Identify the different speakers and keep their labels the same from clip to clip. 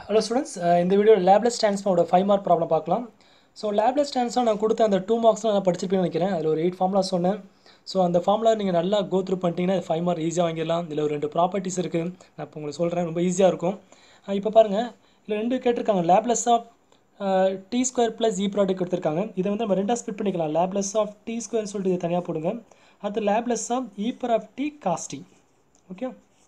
Speaker 1: hello students இந்த video Laplace ட்ரான்ஸ்ஃபார்மோட five mark problem பார்க்கலாம் ஸோ லேப்லெஸ் ட்ரான்ஸ்ஃபார்ம் நான் கொடுத்த அந்த டூ மார்க்ஸ்லாம் நான் படிச்சிருப்பேன்னு நினைக்கிறேன் அதில் ஒரு எயிட் ஃபார்முலா சொன்னேன் ஸோ அந்த ஃபார்முலா நீங்கள் நல்லா கோ த்ரூ பண்ணிட்டீங்கன்னா ஃபைவ் மார்க் ஈஸியாக வாங்கிடலாம் இதில் ஒரு ரெண்டு ப்ராப்பர்ட்டிஸ் இருக்குது நான் இப்போ உங்களுக்கு சொல்கிறேன் ரொம்ப ஈஸியாக இருக்கும் இப்போ பாருங்கள் இதில் ரெண்டு கேட்டிருக்காங்க Laplace of T square plus E product எடுத்திருக்காங்க இதை வந்து நம்ம ரெண்டாக ஸ்பிட் பண்ணிக்கலாம் லேப்லெஸ் ஆஃப் டி ஸ்கொயர்னு சொல்லிட்டு இதை தனியாக போடுங்க அடுத்து Laplace of E power of T cos T okay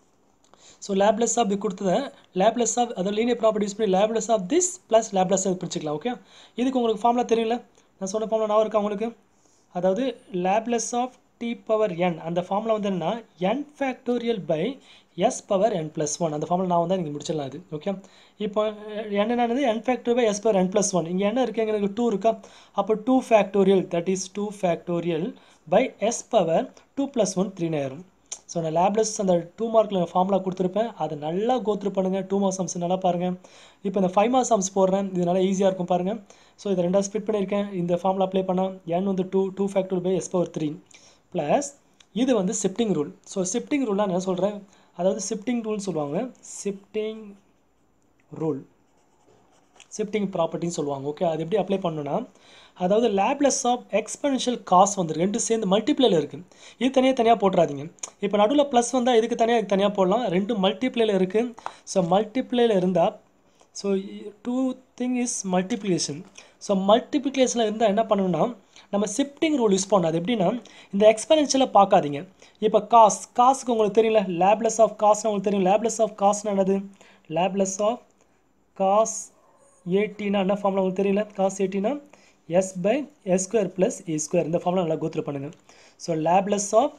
Speaker 1: so Laplace of இது கொடுத்ததை லேப்லெஸ் ஆஃப் அதை லீனியர் ப்ராப்பர்ட்டி யூஸ் பண்ணி Laplace of this plus Laplace of பிடிச்சிக்கலாம் ஓகே இதுக்கு உங்களுக்கு ஃபார்முலா தெரியல நான் சொன்ன ஃபார்முலா நான் இருக்கா உங்களுக்கு அதாவது Laplace of D power N அந்த ஃபார்முலா வந்து என்னன்னா N factorial by S power N plus one அந்த ஃபார்முலா நான் வந்து நீங்கள் முடிச்சிடலாம் அது ஓகே இப்போ n என்னது N factor by S power N plus one இங்கே என்ன இருக்குது எனக்கு டூ இருக்கா அப்போ two factorial that is two factorial by S power two plus one three ஆயிரும் ஸோ நான் லேப்லெஸ் அந்த டூ மார்க்கில் ஃபார்முலா கொடுத்துருப்பேன் அதை நல்லா கோத்ரூ பண்ணுங்கள் டூ மார்க் சம்ஸ் நல்லா பாருங்கள் இப்போ இந்த ஃபைவ் மார்க் சம்ஸ் போடுறேன் இது நல்லா ஈஸியாக இருக்கும் பாருங்கள் ஸோ இதை ரெண்டாக ஸ்பிட் பண்ணியிருக்கேன் இந்த ஃபார்முலா அப்ளை பண்ணால் என் வந்து two two factor by S power three plus இது வந்து ஷிஃப்டிங் ரூல் ஸோ ஷிஃப்டிங் ரூல்னால் என்ன சொல்கிறேன் அதாவது ஷிஃப்டிங் ரூல்னு சொல்லுவாங்க ஷிஃப்டிங் ரூல் ஷிஃப்டிங் ப்ராப்பர்ட்டின்னு சொல்லுவாங்க ஓகே அது எப்படி அப்ளை பண்ணணும்னா அதாவது லேப்லெஸ் ஆஃப் எக்ஸ்பென்ஷியல் காஸ் வந்து ரெண்டு சேர்ந்து மல்டிப்ளேல இருக்குது இது தனியாக தனியாக போட்டுறாதீங்க இப்போ நடுவில் ப்ளஸ் வந்தால் இதுக்கு தனியாக இதுக்கு தனியாக போடலாம் ரெண்டு மல்டிப்ளேல இருக்குது ஸோ மல்டிப்ளேல இருந்தால் so two thing is multiplication so மல்டிப்ளிகேஷனில் இருந்தால் என்ன பண்ணணும்னா நம்ம ஷிஃப்டிங் ரூல் யூஸ் பண்ணோம் அது எப்படின்னா இந்த எக்ஸ்பென்ஷியலை பார்க்காதீங்க இப்போ காஸ் காசுக்கு உங்களுக்கு தெரியல லேப்லெஸ் ஆஃப் காஸ்னு உங்களுக்கு தெரியும் லேப்லெஸ் ஆஃப் காஸ்னு என்னது லேப்லெஸ் ஆஃப் காஸ் ஏட்டினா என்ன ஃபார்முலா உங்களுக்கு தெரியல காஸ் ஏட்டினா s by s square plus a square இந்த ஃபார்முலா நல்லா கோத்ரூ பண்ணுங்கள் ஸோ லேப்லெஸ் ஆஃப்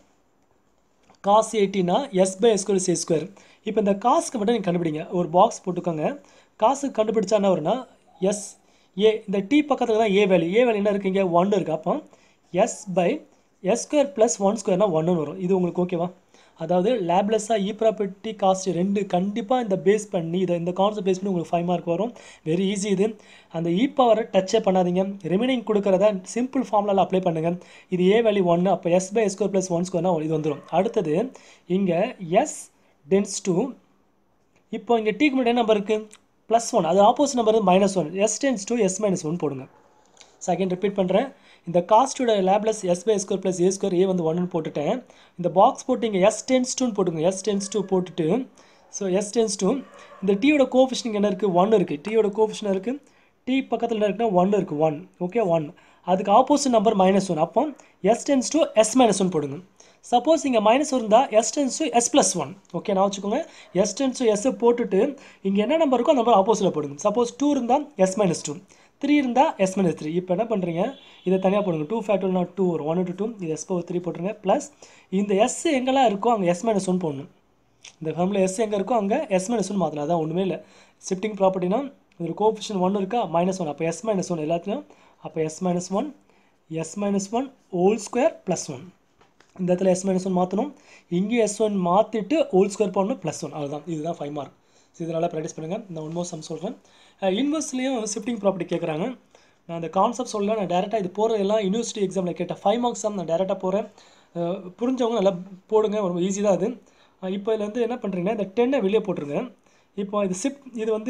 Speaker 1: காஸ் ஏட்டினா s by s square a square இப்போ இந்த காசுக்கு மட்டும் நீங்கள் கண்டுபிடிங்க ஒரு பாக்ஸ் போட்டுக்கோங்க காசுக்கு கண்டுபிடிச்சா என்ன வரும்னா எஸ் ஏ இந்த டி பக்கத்தில் தான் ஏ வேல்யூ ஏ வேல்யூ என்ன இருக்குங்க ஒன்று இருக்குது அப்போ s by s square plus one ஸ்கொயர்னா ஒன்று வரும் இது உங்களுக்கு ஓகேவா அதாவது லேப்லெஸ்ஸாக இ ப்ராப்பர்ட்டி காஸ்ட் ரெண்டு கண்டிப்பாக இந்த பேஸ் பண்ணி இதை இந்த கான்செப்ட் பேஸ் பண்ணி உங்களுக்கு ஃபைவ் மார்க் வரும் வெரி ஈஸி இது அந்த இ பவரை டச்சே பண்ணாதீங்க ரிமைனிங் கொடுக்குறத சிம்பிள் ஃபார்முலாவில் அப்ளை பண்ணுங்கள் இது ஏ வேல்யூ ஒன்று அப்போ s by s square plus one ஸ்கொயர்னா இது வந்துடும் அடுத்தது இங்கே எஸ் டென்ஸ் டூ இப்போ இங்கே டீக்கு முன்னாடி என்ன நம்பர் இருக்குது ப்ளஸ் ஒன் அது opposite number minus one s tends to s minus one போடுங்க செகண்ட் ரிப்பீட் பண்ணுறேன் இந்த காஸ்ட்டோட Laplace s by square plus a square a வந்து ஒன்னு போட்டுட்டேன் இந்த பாக்ஸ் போட்டு இங்கே எஸ் டென்ஸ் டூன்னு போட்டுங்க எஸ் டென்ஸ் டூ போட்டுட்டு ஸோ எஸ் டென்ஸ் டூ இந்த டீயோட கோஃபிஷன் என்ன இருக்குது ஒன் இருக்குது டீயோட கோஃபிஷன் இருக்குது டி பக்கத்தில் என்ன இருக்குன்னா ஒன் இருக்குது ஒன் ஓகே ஒன் அதுக்கு ஆப்போசிட் நம்பர் மைனஸ் ஒன் அப்போ s tends to s minus one போடுங்க சப்போஸ் இங்கே மைனஸ் இருந்தால் s tends to s plus one okay நான் வச்சுக்கோங்க எஸ் டென்ஸ் டூ எஸ்ஸை போட்டுட்டு இங்கே என்ன நம்பர் இருக்கோ அந்த நம்பர் ஆப்போசிட்டில் போடுங்க சப்போஸ் டூ இருந்தால் எஸ் மைனஸ் டூ த்ரீ இருந்தால் எஸ் மைனஸ் த்ரீ இப்போ என்ன பண்ணுறீங்க இதை தனியாக போடுங்க டூ ஃபேக்டர்னா டூ ஒரு ஒன் டு டூ இது எஸ் பவர் த்ரீ போட்டுருங்க ப்ளஸ் இந்த எஸ் எங்கெல்லாம் இருக்கோ அங்கே எஸ் மைனஸ் ஒன் போடணும் இந்த ஃபார்மில் எஸ் எங்கே இருக்கோ அங்கே எஸ் மைனஸ் ஒன் மாற்றலாம் அதான் ஒன்றுமே இல்லை ஷிஃப்டிங் ப்ராப்பர்ட்டினா ஒரு கோஆப்ஷன் ஒன் இருக்கா மைனஸ் ஒன் அப்போ எஸ் மைனஸ் ஒன் எல்லாத்துலையும் அப்போ s minus one s minus one whole square plus one இந்த இடத்துல எஸ் மைனஸ் ஒன் மாற்றணும் இங்கே எஸ் ஒன் மாற்றிட்டு ஹோல் ஸ்கொயர் போடணும் ப்ளஸ் ஒன் அதுதான் இதுதான் ஃபைவ் மார்க் ஸோ இதனால் ப்ராக்டிஸ் பண்ணுங்கள் நான் ஒன் மோர் சம் சொல்கிறேன் இன்வெஸ்ட்லேயும் ஷிஃப்டிங் ப்ராப்பர்ட்டி கேட்குறாங்க நான் அந்த கான்செப்ட் சொல்ல நான் டேரெக்டாக இது போகிற எல்லாம் யூனிவர்சிட்டி எக்ஸாமில் கேட்ட ஃபைவ் மார்க்ஸ் தான் நான் டேரெக்டாக போகிறேன் புரிஞ்சவங்க நல்லா போடுங்க ரொம்ப ஈஸி தான் அது இப்போ இதில் வந்து என்ன பண்ணுறீங்கன்னா இந்த டென்னை வெளியே போட்டுருங்க இப்போ இது ஷிஃப்ட் இது வந்து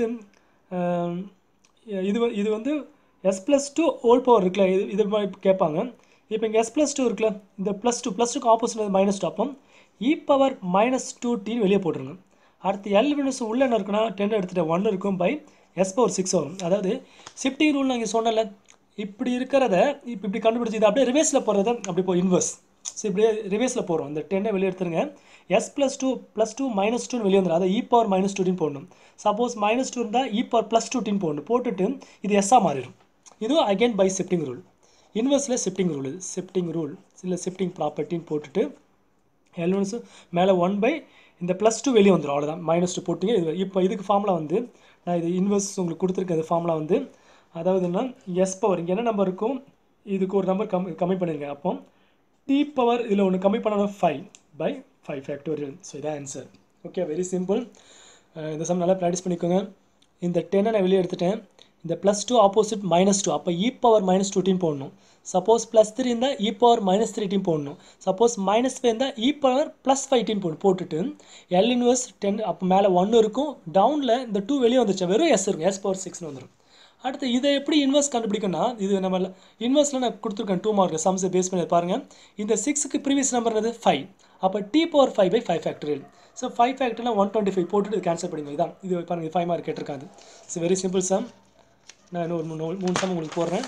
Speaker 1: இது இது வந்து s plus two whole power இருக்குல்ல இது இது மாதிரி கேட்பாங்க இப்போ இங்கே எஸ் ப்ளஸ் டூ இருக்குல்ல இந்த ப்ளஸ் டூ ப்ளஸ் டூக்கு ஆப்போசிட் மைனஸ் டூ அப்போ இ பவர் மைனஸ் டூ டின்னு வெளியே போட்டுருங்க அடுத்து எல் மினிட்ஸ் உள்ள என்ன இருக்குன்னா டென் எடுத்துகிட்டு ஒன் இருக்கும் பை எஸ் பவர் சிக்ஸ் வரும் அதாவது ஷிஃப்டிங் ரூல் நான் இங்கே சொன்னல இப்படி இருக்கிறத இப்போ இப்படி கண்டுபிடிச்சி இது அப்படியே ரிவேஸில் போகிறத அப்படி போ இன்வெர்ஸ் ஸோ இப்படியே ரிவேஸில் போகிறோம் இந்த டென்னை வெளியே எடுத்துருங்க s plus two plus two minus டூன்னு வெளியே வந்துடும் அதை இ பவர் மைனஸ் டூட்டின்னு போடணும் சப்போஸ் மைனஸ் டூ இருந்தால் இ பவர் ப்ளஸ் டூட்டின்னு போடணும் போட்டுட்டு இது எஸ்ஸாக மாறிடும் இதுவும் அகெயின் பை ஷிஃப்டிங் ரூல் இன்வெர்ஸில் ஷிஃப்டிங் ரூல் இது ஷிஃப்டிங் ரூல் இல்லை ஷிஃப்டிங் ப்ராப்பர்ட்டின்னு போட்டுட்டு எல்வன்ஸு மேலே ஒன் பை இந்த ப்ளஸ் டூ வெளியே வந்துடும் அவ்வளோதான் மைனஸ் டூ போட்டிங்க இது இப்போ இதுக்கு ஃபார்முலா வந்து நான் இது இன்வெர்ஸ் உங்களுக்கு கொடுத்துருக்கேன் இந்த ஃபார்முலா வந்து அதாவதுன்னா எஸ் பவர் இங்கே என்ன நம்பர் இருக்கும் இதுக்கு ஒரு நம்பர் கம்மி கம்மி பண்ணிருங்க அப்போ டி பவர் இதில் ஒன்று கம்மி பண்ணணும் five by five factorial so இதான் ஆன்சர் ஓகே வெரி சிம்பிள் இந்த சம் நல்லா ப்ராக்டிஸ் பண்ணிக்கோங்க இந்த டென்னை நான் வெளியே எடுத்துட்டேன் இந்த plus two opposite minus two அப்போ இ பவர் மைனஸ் டூ டீம் போடணும் சப்போஸ் ப்ளஸ் த்ரீ இருந்தால் இ பவர் மைனஸ் த்ரீ டீம் போடணும் சப்போஸ் மைனஸ் ஃபைவ் இருந்தால் இ பவர் ப்ளஸ் ஃபைவ் டீம் போட்டு போட்டுட்டு எல் இன்வர்ஸ் டென் அப்போ மேலே ஒன்று இருக்கும் டவுனில் இந்த டூ வெளியே வந்துருச்சு வெறும் எஸ் இருக்கும் எஸ் பவர் சிக்ஸ்னு வந்துடும் அடுத்து இதை எப்படி இன்வெர்ஸ் கண்டுபிடிக்கணும்னா இது நம்ம இன்வெர்ஸில் நான் கொடுத்துருக்கேன் டூ மார்க் சம்ஸை பேஸ் பண்ணி பாருங்கள் இந்த சிக்ஸுக்கு ப்ரீவியஸ் நம்பர் என்னது ஃபைவ் அப்போ t power five by five factorial so five ஃபேக்டரியில் ஒன் டுவெண்ட்டி ஃபைவ் போட்டுட்டு கேன்சல் பண்ணிங்க இதான் இது பாருங்கள் ஃபைவ் மார்க் கேட்டிருக்காது இட்ஸ் வெரி சிம்பிள் சம் நான் இன்னும் ஒரு மூணு மூணு சம் உங்களுக்கு போடுறேன்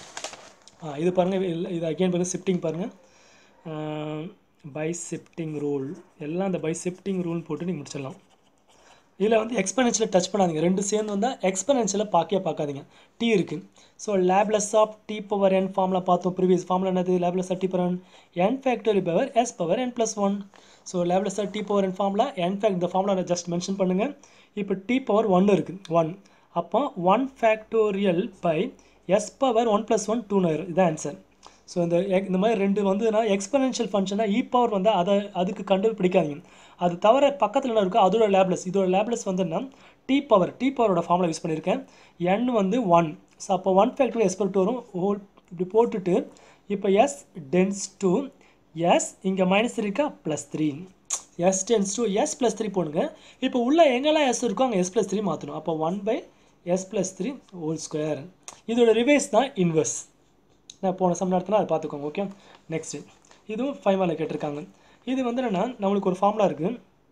Speaker 1: ஆ இது பாருங்கள் இது அகெயின் பாருங்கள் ஷிஃப்டிங் பாருங்கள் பை ஷிஃப்டிங் ரூல் எல்லாம் அந்த பை ஷிஃப்டிங் ரூல் போட்டு நீங்கள் முடிச்சிடலாம் இதில் வந்து எக்ஸ்பெனன்ஷியலை டச் பண்ணாதீங்க ரெண்டு சேர்ந்து வந்தால் எக்ஸ்பெனன்ஷியலை பார்க்கவே பார்க்காதீங்க டி இருக்குது so Laplace of D power n ஃபார்மில் பார்த்தோம் ப்ரீவியஸ் ஃபார்மில் என்னது Laplace of D power n factorial power s power N plus one so Laplace of D power n ஃபார்மில் என் ஃபேக்ட் இந்த ஃபார்மில் நான் ஜஸ்ட் மென்ஷன் பண்ணுங்கள் இப்போ டி பவர் ஒன்று இருக்குது ஒன் அப்போ one factorial by S power one plus one two நயர் இதான் ஆன்சர் ஸோ இந்த எக்- இந்த மாதிரி ரெண்டு வந்துன்னா எக்ஸ்பெனன்ஷியல் ஃபங்க்ஷனாக இ பவர் வந்து அதை அதுக்கு கண்டுபிடிக்காதீங்க அது தவிர பக்கத்தில் என்ன இருக்கோ அதோட லேப்லெஸ் இதோட லேப்லெஸ் வந்துன்னா டி பவர் டி பவரோட ஃபார்மில் யூஸ் பண்ணியிருக்கேன் என் வந்து ஒன் ஸோ அப்போ one factorial s power two வரும் ஹோல் இப்படி போட்டுட்டு இப்போ எஸ் டென்ஸ் டூ எஸ் இங்கே மைனஸ் இருக்கா plus three s tends to s plus three போடுங்க இப்போ உள்ள எங்கெல்லாம் எஸ் இருக்கோ அங்கே எஸ் ப்ளஸ் த்ரீ மாற்றணும் அப்போ one by s plus three whole square இதோட ரிவைஸ் தான் இன்வெர்ஸ் நான் போன சம் நடத்தினா அதை பார்த்துக்கோங்க ஓகே நெக்ஸ்ட்டு இதுவும் ஃபைவ் மார்க்கில் கேட்டிருக்காங்க இது வந்து என்னென்னா நம்மளுக்கு ஒரு ஃபார்முலா இருக்குது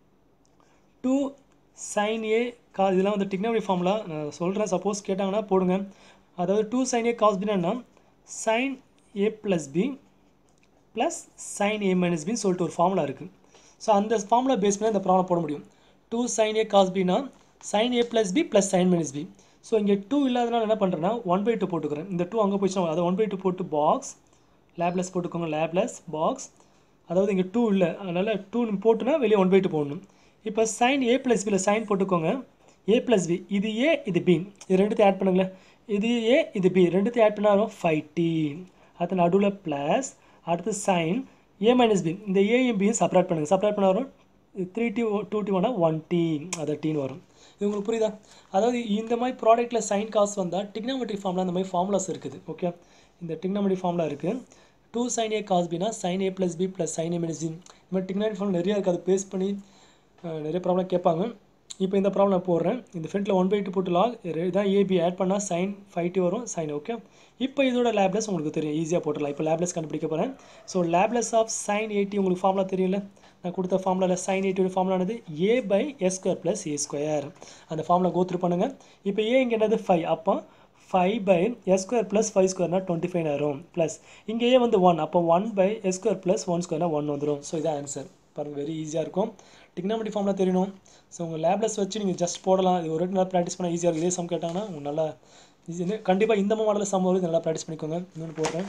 Speaker 1: டூ சைன் ஏ கா இதெல்லாம் வந்து டிக்னரி ஃபார்முலா நான் சொல்கிறேன் சப்போஸ் கேட்டாங்கன்னா போடுங்க அதாவது டூ சைன் ஏ காஸ் பின்னா sine a plus b plus sine a minus பின்னு சொல்லிட்டு ஒரு ஃபார்முலா இருக்குது ஸோ அந்த ஃபார்முலா பேஸ் பண்ணி இந்த ப்ராப்ளம் போட முடியும் டூ சைன் ஏ காஸ் பினா sine a plus b plus sine minus b so இங்கே டூ இல்லாதனால என்ன பண்ணுறேன்னா ஒன் பை டூ போட்டுக்கிறேன் இந்த டூ அங்கே போயிடுச்சுன்னா அதை ஒன் பை டூ போட்டு பாக்ஸ் லேப்லெஸ் போட்டுக்கோங்க லேப்லெஸ் பாக்ஸ் அதாவது இங்கே டூ இல்லை அதனால் டூ போட்டுனா வெளியே ஒன் பை டூ போடணும் இப்போ சைன் ஏ ப்ளஸ் பியில் சைன் போட்டுக்கோங்க ஏ ப்ளஸ் பி இது ஏ இது பி இது ரெண்டுத்தையும் ஆட் பண்ணுங்களேன் இது ஏ இது பி ரெண்டுத்தையும் ஆட் பண்ணாலும் ஃபைவ் டி அது நடுவில் ப்ளஸ் அடுத்து சைன் ஏ மைனஸ் பி இந்த ஏயும் பியும் செப்பரேட் பண்ணுங்கள் செப்பரேட் பண்ண வரும் த்ரீ டி டூ டி ஒன்னா ஒன் டி அதை டீன்னு வரும் இது உங்களுக்கு புரியுதா அதாவது இந்த மாதிரி ப்ராடக்ட்டில் சைன் காசு வந்தால் டிக்னாமெட்ரி ஃபார்மில் அந்த மாதிரி ஃபார்முலாஸ் இருக்குது ஓகே இந்த டிக்னாமெட்ரி ஃபார்முலா இருக்குது டூ சைன் ஏ காஸ் பினா sine a plus b plus sine a minus b இந்த மாதிரி டிக்னாமெட்ரி ஃபார்ம் நிறையா இருக்குது அதை பேஸ் பண்ணி அஹ், நிறைய ப்ராப்ளம் கேட்பாங்க இப்போ இந்த ப்ராப்ளம் நான் போடுறேன் இந்த ஃப்ரண்ட்டில் ஒன் பை டூ போட்டு லாக் இதான் ஏபி ஆட் பண்ணால் சைன் ஃபைவ் டி வரும் சைன் ஓகே இப்போ இதோட லேப்லெஸ் உங்களுக்கு தெரியும் ஈஸியாக போட்டுடலாம் இப்போ லேப்லெஸ் கண்டுபிடிக்க போகிறேன் so Laplace of sine eighty உங்களுக்கு ஃபார்முலா தெரியும்ல நான் கொடுத்த ஃபார்முலாவில் சைன் எயிட்டியோட ஃபார்முலானது a by s square plus a square அந்த ஃபார்முலா கோத்ரூ பண்ணுங்கள் இப்போ ஏ இங்கே என்னது ஃபைவ் அப்போ five by s square plus five ஸ்கொயர்னா டுவெண்ட்டி ஃபைவ் வரும் ப்ளஸ் இங்கே ஏ வந்து ஒன் அப்போ one by s square plus one ஸ்கொயர்னா ஒன் வந்துடும் ஸோ இதான் ஆன்சர் பாருங்கள் வெரி ஈஸியாக இருக்கும் டிக்னாமெட்ரி ஃபார்முலா தெரியணும் ஸோ உங்கள் லேப்லெஸ் வச்சு நீங்கள் ஜஸ்ட் போடலாம் இது ஒரு ரெண்டு நாள் ப்ராக்டிஸ் பண்ணால் ஈஸியாக இருக்கும் இதே சம் கேட்டாங்கன்னா உங்களுக்கு நல்லா ஈஸி கண்டிப்பாக இந்த மாடலில் சம் வருது நல்லா ப்ராக்டிஸ் பண்ணிக்கோங்க இன்னொன்று போடுறேன்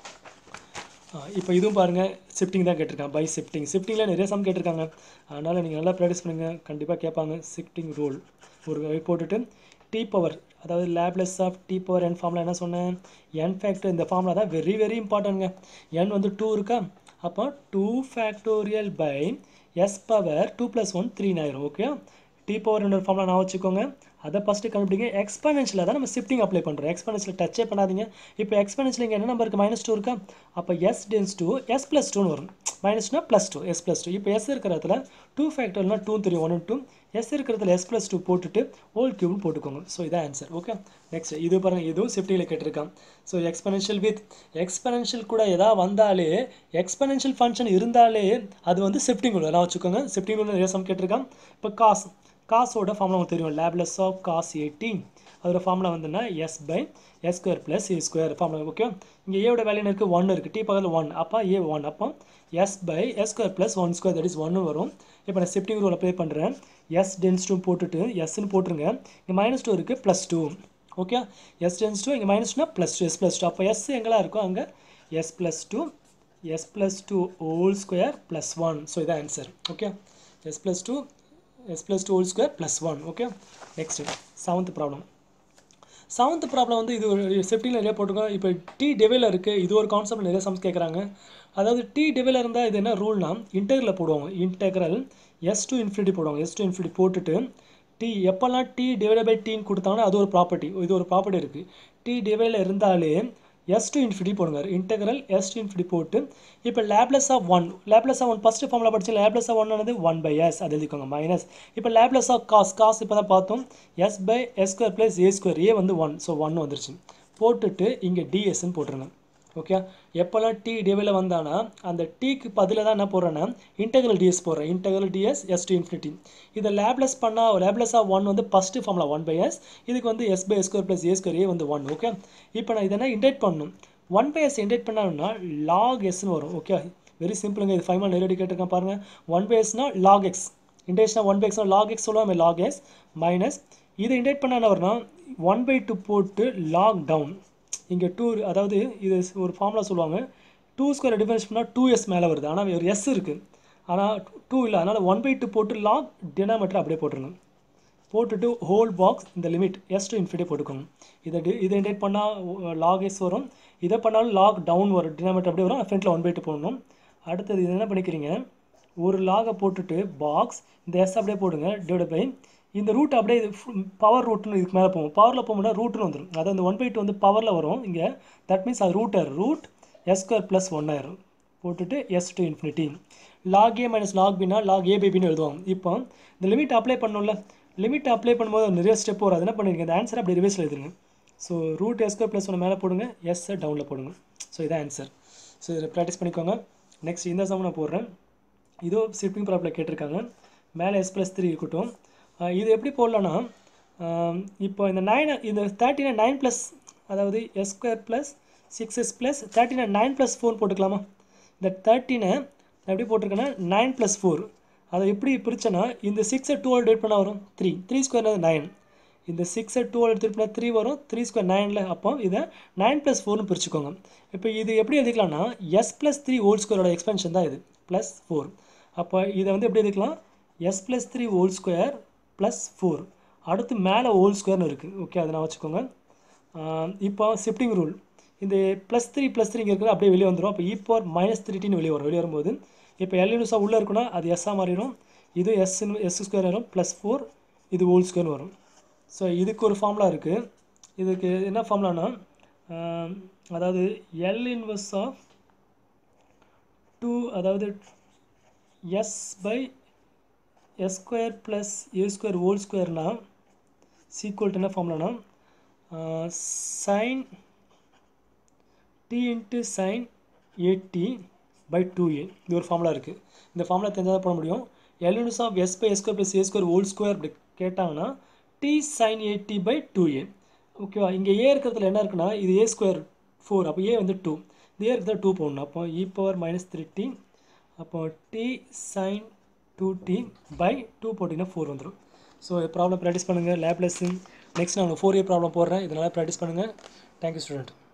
Speaker 1: இப்போ இதுவும் பாருங்கள் ஷிஃப்டிங் தான் கேட்டிருக்காங்க பை ஷிஃப்டிங் ஷிஃப்டிங்கில் நிறைய சம் கேட்டிருக்காங்க அதனால் நீங்கள் நல்லா ப்ராக்டிஸ் பண்ணுங்கள் கண்டிப்பாக கேட்பாங்க ஷிஃப்டிங் ரூல் ஒரு வகை போட்டுட்டு டி பவர் அதாவது Laplace of D power n ஃபார்மில் என்ன சொன்னேன் என் ஃபேக்டர் இந்த ஃபார்மில் தான் வெரி வெரி இம்பார்ட்டன்ட்ங்க என் வந்து டூ இருக்கா அப்போ two factorial by S power two plus one three ஆயிரும் ஓகே டி பவர் ரெண்டு ஃபார்முலா நான் வச்சுக்கோங்க அதை ஃபஸ்ட்டு கண்டுபிடிங்க எக்ஸ்பெனன்ஷியல் தான் நம்ம ஷிஃப்டிங் அப்ளை பண்ணுறோம் எக்ஸ்பெனன்ஷியல் டச்சே பண்ணாதீங்க இப்போ எக்ஸ்பெனன்ஷியல் இங்கே என்ன நம்பர் இருக்குது மைனஸ் டூ இருக்கா அப்போ s tends to s plus டூன்னு வரும் மைனஸ்னா plus two s plus two இப்போ எஸ் இருக்கிற இடத்துல டூ ஃபேக்டர்னா டூ தெரியும் ஒன் டூ எஸ் இருக்கிறதுல எஸ் ப்ளஸ் டூ போட்டுட்டு ஹோல் கியூப்னு போட்டுக்கோங்க ஸோ இதான் ஆன்சர் ஓகே நெக்ஸ்ட் இது பாருங்க இதுவும் ஷிஃப்டிங்கில் கேட்டிருக்கான் ஸோ எக்ஸ்பெனன்ஷியல் வித் எக்ஸ்பெனன்ஷியல் கூட எதாவது வந்தாலே எக்ஸ்பெனன்ஷியல் ஃபங்க்ஷன் இருந்தாலே அது வந்து ஷிஃப்டிங் உள்ள எல்லாம் வச்சுக்கோங்க ஷிஃப்டிங் உள்ள நிறைய சம் கேட்டிருக்கான் இப்போ காசு காசோட ஃபார்முலா உங்களுக்கு தெரியும் லேப்லெஸ் ஆஃப் காஸ் எயிட்டீன் அதோட ஃபார்முலா வந்துன்னா s by s square plus a square formula okay இங்கே ஏவோட வேல்யூ இருக்குது ஒன் இருக்குது டி பக்கத்தில் ஒன் அப்போ ஏ ஒன் அப்போ s by s square plus one square that is ஒன்று வரும் இப்போ நான் ஷிஃப்டிங் ரூல் அப்ளை பண்ணுறேன் எஸ் டென்ஸ் டூ போட்டுட்டு எஸ்ன்னு போட்டுருங்க இங்கே மைனஸ் டூ இருக்குது plus two okay s tends to இங்கே மைனஸ் டூனா plus two s plus two அப்போ எஸ் எங்கெல்லாம் இருக்கோ அங்கே s plus two s plus two whole square plus one so இதான் answer okay s plus two s plus two whole square plus one okay next seventh problem seventh problem வந்து இது ஒரு செஃப்டியில் நிறைய போட்டிருக்கோம் இப்போ டி டெவில இருக்குது இது ஒரு கான்செப்ட் நிறைய சம்ஸ் கேட்குறாங்க அதாவது டி டெவில இருந்தால் இது என்ன ரூல்னா இன்டெக்ரலில் போடுவாங்க இன்டெக்ரல் எஸ் டு இன்ஃபினிட்டி போடுவாங்க எஸ் டு இன்ஃபினிட்டி போட்டுட்டு டி எப்போல்லாம் டி டிவைட் பை டின்னு கொடுத்தாங்கன்னா அது ஒரு ப்ராப்பர்ட்டி இது ஒரு ப்ராப்பர்ட்டி இருக்குது டி டிவைடில் இருந்தாலே எஸ் டு இன்ஃபினிட்டி போடுங்க இன்டெக்ரல் எஸ் டு இன்ஃபினிட்டி போட்டு இப்போ Laplace of one Laplace of one first ஃபார்மில் படிச்சு லேப்லஸ் ஆஃப் ஒன் ஆனது ஒன் பை எஸ் அது எழுதிக்கோங்க மைனஸ் இப்போ லேப்லஸ் ஆஃப் காஸ் காஸ் இப்போ தான் பார்த்தோம் s by s square plus a square a வந்து ஒன் ஸோ ஒன் வந்துருச்சு போட்டுட்டு இங்கே டிஎஸ்ன்னு போட்டுருங்க ஓகே எப்போல்லாம் டி டிவைல வந்தானா அந்த டீக்கு பதிலாக தான் என்ன போடுறேன்னா இன்டெகிரல் டிஎஸ் போடுறேன் integral ds s to infinity இதை லேப்லெஸ் பண்ணால் லேப்லெஸ் ஆஃப் ஒன் வந்து first formula one by s இதுக்கு வந்து s by s square plus a square a வந்து ஒன் ஓகே இப்போ நான் இதெல்லாம் இன்டெக்ட் பண்ணணும் ஒன் பை எஸ் இன்டெக்ட் பண்ணணும்னா லாக் எஸ்னு வரும் ஓகே வெரி சிம்பிளுங்க இது ஃபைவ் நேரடி கேட்டிருக்கேன் பாருங்கள் ஒன் பை எஸ்னா லாக் எக்ஸ் இன்டெக்ஷனா ஒன் பை எக்ஸ்னா லாக் எக்ஸ் சொல்லுவாங்க லாக் எஸ் மைனஸ் இதை இன்டெக்ட் பண்ண என்ன வரும்னா ஒன் பை டூ போட்டு லாக் டவுன் இங்கே டூ அதாவது இது ஒரு ஃபார்முலா சொல்லுவாங்க டூ ஸ்கொயர் டிஃபரன்ஸ் பண்ணால் டூ எஸ் மேலே வருது ஆனால் ஒரு எஸ் இருக்குது ஆனால் டூ இல்லை அதனால் ஒன் பை டூ போட்டு லாக் டினாமீட்டர் அப்படியே போட்டுருங்க போட்டுட்டு ஹோல் பாக்ஸ் இந்த லிமிட் எஸ் டு இன்ஃபினிட்டி போட்டுக்கோங்க இதை டி இதை இன்டேட் பண்ணால் லாக் எஸ் வரும் இதை பண்ணாலும் லாக் டவுன் வரும் டினாமீட்டர் அப்படியே வரும் ஃப்ரண்ட்டில் ஒன் பை டூ போடணும் அடுத்தது இது என்ன பண்ணிக்கிறீங்க ஒரு லாகை போட்டுட்டு பாக்ஸ் இந்த எஸ் அப்படியே போடுங்க டிவைட் பை இந்த ரூட் அப்படியே இது பவர் ரூட்னு இதுக்கு மேலே போகும் பவரில் போகும்போது ரூட்னு வந்துடும் அதாவது அந்த ஒன் பை டூ வந்து பவரில் வரும் இங்கே தட் மீன்ஸ் அது ரூட் ஆயிரும் root s square plus one ஆயிரும் போட்டுட்டு s to infinity log a minus log பின்னா லாக் ஏ பிபின்னு எழுதுவாங்க இப்போ இந்த லிமிட் அப்ளை பண்ணணும்ல லிமிட் அப்ளை பண்ணும்போது நிறைய ஸ்டெப் வரும் அது என்ன பண்ணுறீங்க இந்த ஆன்சர் அப்படி ரிவைஸில் எழுதுங்க so root s square plus ஒன்று மேலே போடுங்க எஸ்ஸை டவுனில் போடுங்க ஸோ இதான் ஆன்சர் ஸோ இதை ப்ராக்டிஸ் பண்ணிக்கோங்க நெக்ஸ்ட் இந்த சம் நான் போடுறேன் இதோ ஷிஃப்டிங் ப்ராப்ளம் கேட்டிருக்காங்க மேலே எஸ் ப்ளஸ் த்ரீ இருக்கட்டும் இது எப்படி போடலான்னா இப்போ இந்த நைன் இந்த தேர்ட்டினை நைன் ப்ளஸ் அதாவது s square plus six s plus தேர்ட்டினை நைன் ப்ளஸ் ஃபோர் போட்டுக்கலாமா இந்த தேர்ட்டினை எப்படி போட்டிருக்கேன்னா நைன் ப்ளஸ் ஃபோர் அதை எப்படி பிரிச்சேன்னா இந்த சிக்ஸை டூ டிவைட் பண்ணால் வரும் த்ரீ த்ரீ ஸ்கொயர் நைன் இந்த சிக்ஸை டூ எடுத்து பண்ணால் த்ரீ வரும் த்ரீ ஸ்கொயர் நைனில் அப்போ இதை நைன் ப்ளஸ் ஃபோர்னு பிரிச்சுக்கோங்க இப்போ இது எப்படி எழுதிக்கலாம்னா எஸ் ப்ளஸ் த்ரீ ஹோல் ஸ்கொயரோட எக்ஸ்பென்ஷன் தான் இது ப்ளஸ் ஃபோர் அப்போ இதை வந்து எப்படி எழுதிக்கலாம் s plus three whole square plus four அடுத்து மேலே ஹோல் ஸ்கொயர்னு இருக்குது ஓகே அதை நான் வச்சுக்கோங்க இப்போ ஷிஃப்டிங் ரூல் இந்த ப்ளஸ் த்ரீ ப்ளஸ் த்ரீ இருக்கிறது அப்படியே வெளியே வந்துடும் அப்போ இப்போ மைனஸ் த்ரீட்டின்னு வெளியே வரும் வெளியே வரும்போது இப்போ எல் யூனிஸாக உள்ளே இருக்குன்னா அது எஸ்ஸாக மாறிடும் இது எஸ் எஸ் ஸ்கொயர் வரும் ப்ளஸ் ஃபோர் இது ஹோல் ஸ்கொயர் வரும் ஸோ இதுக்கு ஒரு ஃபார்முலா இருக்குது இதுக்கு என்ன ஃபார்முலானா அதாவது எல் இன்வெர்ஸ் ஆஃப் டூ அதாவது s by s square plus a square whole ஸ்கொயர்னா சீக்குவல் என்ன ஃபார்முலானா sine t into sine a t by two a இது ஒரு ஃபார்முலா இருக்குது இந்த ஃபார்முலா தெரிஞ்சால் தான் போட முடியும் L inverse of s by s square plus a square whole square அப்படி கேட்டாங்கன்னா t sine a t by two a ஓகேவா இங்கே ஏ இருக்கிறதுல என்ன இருக்குன்னா இது ஏ ஸ்கொயர் ஃபோர் அப்போ ஏ வந்து டூ இந்த ஏ இருக்கிறது டூ போடணும் அப்போ e power minus three t அப்போ t sine two t by two போட்டிங்கன்னா ஃபோர் வந்துடும் ஸோ ப்ராப்ளம் ப்ராக்டிஸ் பண்ணுங்கள் லேப்லெஸ்ஸு நெக்ஸ்ட் நான் ஃபோர் இயர் ப்ராப்ளம் போடுறேன் இதனால் ப்ராக்டிஸ் பண்ணுங்கள் தேங்க்யூ ஸ்டூடெண்ட்